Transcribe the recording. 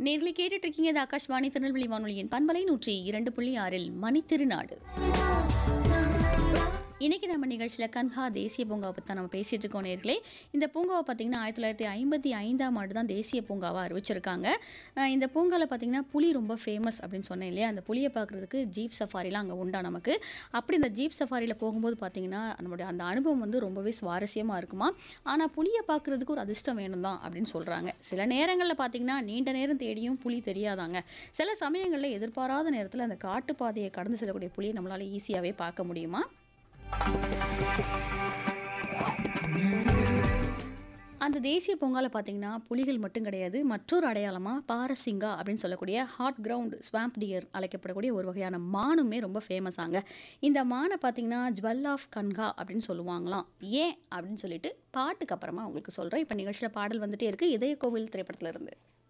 நேர்களை கேட்டுட்டு இருக்கீங்க இது ஆகாஷ்வாணி திருநெல்வேலி வானொலியின் பண்பலை நூற்றி இரண்டு புள்ளி ஆறில் மணித்திருநாடு இன்னைக்கு நம்ம நிகழ்ச்சியில் கன்ஹா தேசிய பூங்காவை பற்றி தான் நம்ம பேசிட்டு இருக்கோம் நேர்களே இந்த பூங்காவை பார்த்தீங்கன்னா ஆயிரத்தி தொள்ளாயிரத்தி ஐம்பத்தி ஐந்தாம் ஆண்டு தான் தேசிய பூங்காவாக அறிவிச்சிருக்காங்க அஹ் இந்த பூங்காவில் பார்த்தீங்கன்னா புலி ரொம்ப ஃபேமஸ் அப்படின்னு சொன்னேன் இல்லையா அந்த புலியை பார்க்குறதுக்கு ஜீப் சஃபாரிலாம் அங்கே உண்டா நமக்கு அப்படி இந்த ஜீப் சஃபாரியில் போகும்போது பார்த்தீங்கன்னா நம்மளுடைய அந்த அனுபவம் வந்து ரொம்பவே சுவாரஸ்யமாக இருக்குமா ஆனால் புலியை பார்க்குறதுக்கு ஒரு அதிர்ஷ்டம் வேணும் தான் அப்படின்னு சொல்கிறாங்க சில நேரங்களில் பார்த்தீங்கன்னா நீண்ட நேரம் தேடியும் புலி தெரியாதாங்க சில சமயங்களில் எதிர்பாராத நேரத்தில் அந்த காட்டுப்பாதையை கடந்து செல்லக்கூடிய புலியை நம்மளால் ஈஸியாகவே பார்க்க முடியுமா அந்த தேசிய பூங்கால பார்த்தீங்கன்னா புலிகள் மட்டும் கிடையாது மற்றொரு அடையாளமாக பாரசிங்கா அப்படின்னு சொல்லக்கூடிய ஹாட் கிரவுண்ட் ஸ்வாம்ப் டியர் அழைக்கப்படக்கூடிய ஒரு வகையான மானுமே ரொம்ப ஃபேமஸாங்க இந்த மானை பார்த்தீங்கன்னா ஜுவல் ஆஃப் கன்கா அப்படின்னு சொல்லுவாங்களாம் ஏன் அப்படின்னு சொல்லிட்டு பாட்டுக்கு அப்புறமா உங்களுக்கு சொல்கிறேன் இப்போ நிகழ்ச்சியில் பாடல் வந்துட்டே இருக்கு இதய கோவில் திரைப்படத்துல இருந்து